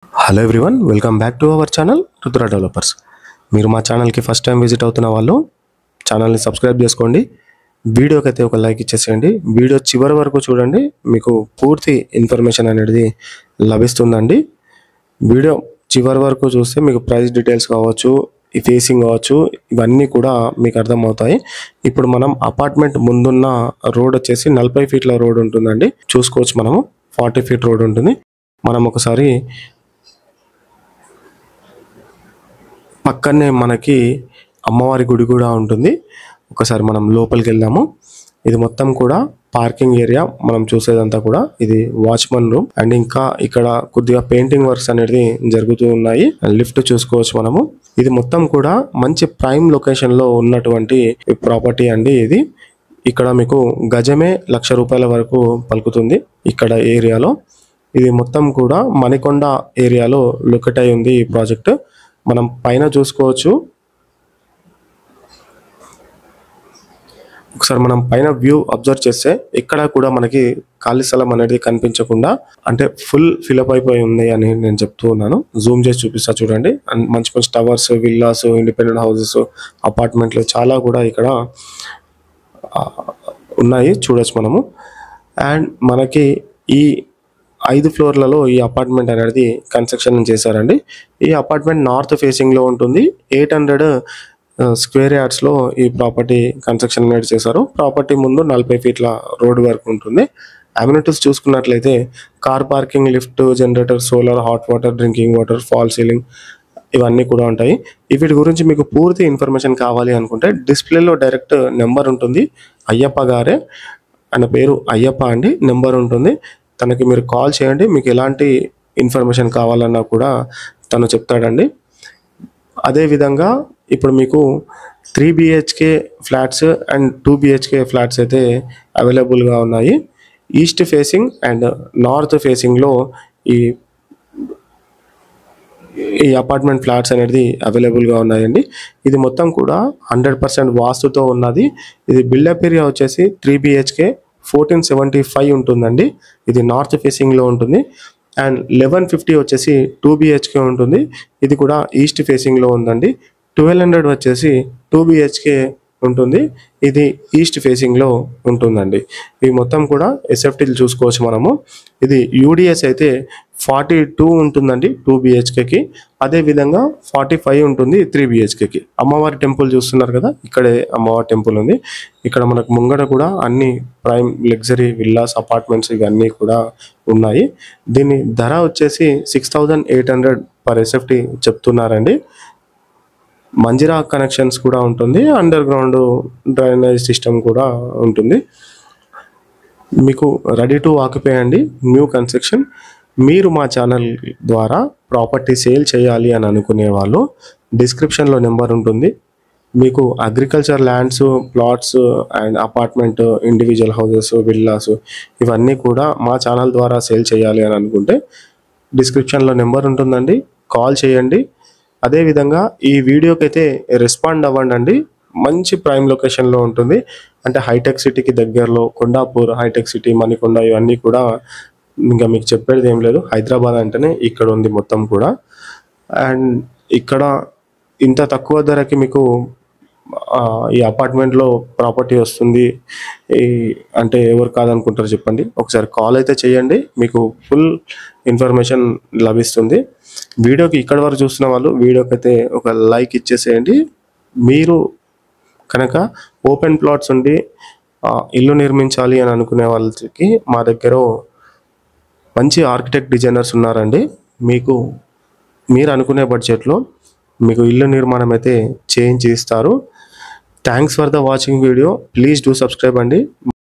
hello everyone welcome back to our channel Rudra developers మీరు మా ఛానల్కి ఫస్ట్ టైం విజిట్ అవుతున్న వాళ్ళు ఛానల్ని సబ్స్క్రైబ్ చేసుకోండి వీడియోకి అయితే ఒక లైక్ ఇచ్చేసేయండి వీడియో చివరి వరకు చూడండి మీకు పూర్తి ఇన్ఫర్మేషన్ అనేది లభిస్తుందండి వీడియో చివరి వరకు చూస్తే మీకు ప్రైస్ డీటెయిల్స్ కావచ్చు ఈ ఫేసింగ్ కావచ్చు ఇవన్నీ కూడా మీకు అర్థమవుతాయి ఇప్పుడు మనం అపార్ట్మెంట్ ముందున్న రోడ్ వచ్చేసి నలభై ఫీట్ల రోడ్ ఉంటుందండి చూసుకోవచ్చు మనము ఫార్టీ ఫీట్ రోడ్ ఉంటుంది మనం ఒకసారి పక్కనే మనకి అమ్మవారి గుడి కూడా ఉంటుంది ఒకసారి మనం లోపలికి వెళ్దాము ఇది మొత్తం కూడా పార్కింగ్ ఏరియా మనం చూసేదంతా కూడా ఇది వాచ్మన్ రూమ్ అండ్ ఇంకా ఇక్కడ కొద్దిగా పెయింటింగ్ వర్క్స్ అనేది జరుగుతూ ఉన్నాయి లిఫ్ట్ చూసుకోవచ్చు మనము ఇది మొత్తం కూడా మంచి ప్రైమ్ లొకేషన్ లో ఉన్నటువంటి ప్రాపర్టీ అండి ఇది ఇక్కడ మీకు గజమే లక్ష రూపాయల వరకు పలుకుతుంది ఇక్కడ ఏరియాలో ఇది మొత్తం కూడా మణికొండ ఏరియాలో లొకేట్ అయి ఉంది ఈ ప్రాజెక్ట్ మనం పైన చూసుకోవచ్చు ఒకసారి మనం పైన వ్యూ అబ్జర్వ్ చేస్తే ఇక్కడ కూడా మనకి ఖాళీ స్థలం అనేది కనిపించకుండా అంటే ఫుల్ ఫిలప్ అయిపోయి ఉంది అని నేను చెప్తూ ఉన్నాను జూమ్ చేసి చూపిస్తా చూడండి అండ్ మంచి మంచి టవర్స్ విల్లాస్ ఇండిపెండెంట్ హౌసెస్ అపార్ట్మెంట్లు చాలా కూడా ఇక్కడ ఆ, ఉన్నాయి చూడొచ్చు మనము అండ్ మనకి ఈ ఐదు ఫ్లోర్లలో ఈ అపార్ట్మెంట్ అనేది కన్స్ట్రక్షన్ చేశారండి ఈ అపార్ట్మెంట్ నార్త్ ఫేసింగ్ లో ఉంటుంది ఎయిట్ హండ్రెడ్ స్క్వేర్ యార్డ్స్ లో ఈ ప్రాపర్టీ కన్స్ట్రక్షన్ అనేది చేశారు ప్రాపర్టీ ముందు నలభై ఫీట్ల రోడ్ వరకు ఉంటుంది అమ్యూనిటీస్ చూసుకున్నట్లయితే car parking lift generator solar hot water drinking water fall ceiling ఇవన్నీ కూడా ఉంటాయి ఈ వీటి గురించి మీకు పూర్తి ఇన్ఫర్మేషన్ కావాలి అనుకుంటే డిస్ప్లేలో డైరెక్ట్ నెంబర్ ఉంటుంది అయ్యప్ప గారే ఆయన పేరు అయ్యప్ప అండి నెంబర్ ఉంటుంది తనకి మీరు కాల్ చేయండి మీకు ఎలాంటి ఇన్ఫర్మేషన్ కావాలన్నా కూడా తను చెప్తాడండి అదేవిధంగా ఇప్పుడు మీకు three BHK flats and two BHK flats అయితే అవైలబుల్గా ఉన్నాయి ఈస్ట్ ఫేసింగ్ అండ్ నార్త్ ఫేసింగ్లో ఈ ఈ అపార్ట్మెంట్ ఫ్లాట్స్ అనేది అవైలబుల్గా ఉన్నాయండి ఇది మొత్తం కూడా హండ్రెడ్ పర్సెంట్ వాస్తుతో ఉన్నది ఇది బిల్డప్ ఏరియా వచ్చేసి three BHK fourteen seventy five ఉంటుందండి ఇది నార్త్ ఫేసింగ్లో ఉంటుంది అండ్ లెవెన్ ఫిఫ్టీ వచ్చేసి టూ బిహెచ్కే ఉంటుంది ఇది కూడా ఈస్ట్ ఫేసింగ్లో ఉందండి ట్వెల్వ్ హండ్రెడ్ వచ్చేసి టూ బిహెచ్కే ఉంటుంది ఇది ఈస్ట్ ఫేసింగ్లో ఉంటుందండి ఇవి మొత్తం కూడా ఎస్ఎఫ్టీలు చూసుకోవచ్చు మనము ఇది యూడిఎస్ అయితే ఫార్టీ టూ ఉంటుందండి టూ బిహెచ్కేకి అదేవిధంగా ఫార్టీ ఫైవ్ ఉంటుంది త్రీ బిహెచ్కేకి అమ్మవారి టెంపుల్ చూస్తున్నారు కదా ఇక్కడే అమ్మవారి టెంపుల్ ఉంది ఇక్కడ మనకు ముంగట కూడా అన్ని ప్రైమ్ లగ్జరీ విల్లాస్ అపార్ట్మెంట్స్ ఇవన్నీ కూడా ఉన్నాయి దీని ధర వచ్చేసి six thousand eight hundred per SFT చెప్తున్నారండి మంజిరా కనెక్షన్స్ కూడా ఉంటుంది అండర్ గ్రౌండ్ డ్రైనేజ్ సిస్టమ్ కూడా ఉంటుంది మీకు రెడీ టు ఆక్యుపై అండి న్యూ కన్స్ట్రక్షన్ మీరు మా ఛానల్ ద్వారా ప్రాపర్టీ సేల్ చేయాలి అని అనుకునే వాళ్ళు డిస్క్రిప్షన్లో నెంబర్ ఉంటుంది మీకు agriculture lands plots and apartment individual houses villas ఇవన్నీ కూడా మా ఛానల్ ద్వారా సేల్ చేయాలి అని అనుకుంటే డిస్క్రిప్షన్లో నెంబర్ ఉంటుందండి కాల్ చేయండి అదేవిధంగా ఈ వీడియోకి అయితే రెస్పాండ్ అవ్వండి అండి మంచి ప్రైమ్ లొకేషన్లో ఉంటుంది అంటే హైటెక్ సిటీకి దగ్గరలో కొండాపూర్ హైటెక్ సిటీ మణికొండ ఇవన్నీ కూడా ఇంకా మీకు చెప్పేది ఏం లేదు హైదరాబాద్ అంటేనే ఇక్కడ ఉంది మొత్తం కూడా అండ్ ఇక్కడ ఇంత తక్కువ ధరకి మీకు ఆ, ఈ అపార్ట్మెంట్లో ప్రాపర్టీ వస్తుంది ఈ అంటే ఎవరు కాదనుకుంటారు చెప్పండి ఒకసారి కాల్ అయితే చేయండి మీకు ఫుల్ ఇన్ఫర్మేషన్ లభిస్తుంది వీడియోకి ఇక్కడ వరకు చూస్తున్న వాళ్ళు వీడియోకి అయితే ఒక లైక్ ఇచ్చేసేయండి మీరు కనుక ఓపెన్ ప్లాట్స్ ఉండి ఆ, ఇల్లు నిర్మించాలి అని అనుకునే వాళ్ళకి మా దగ్గర మంచి ఆర్కిటెక్ట్ డిజైనర్స్ ఉన్నారండి మీకు మీరు అనుకునే బడ్జెట్లో మీకు ఇల్లు నిర్మాణం అయితే చేయించి ఇస్తారు thanks for the watching video please do subscribe అండి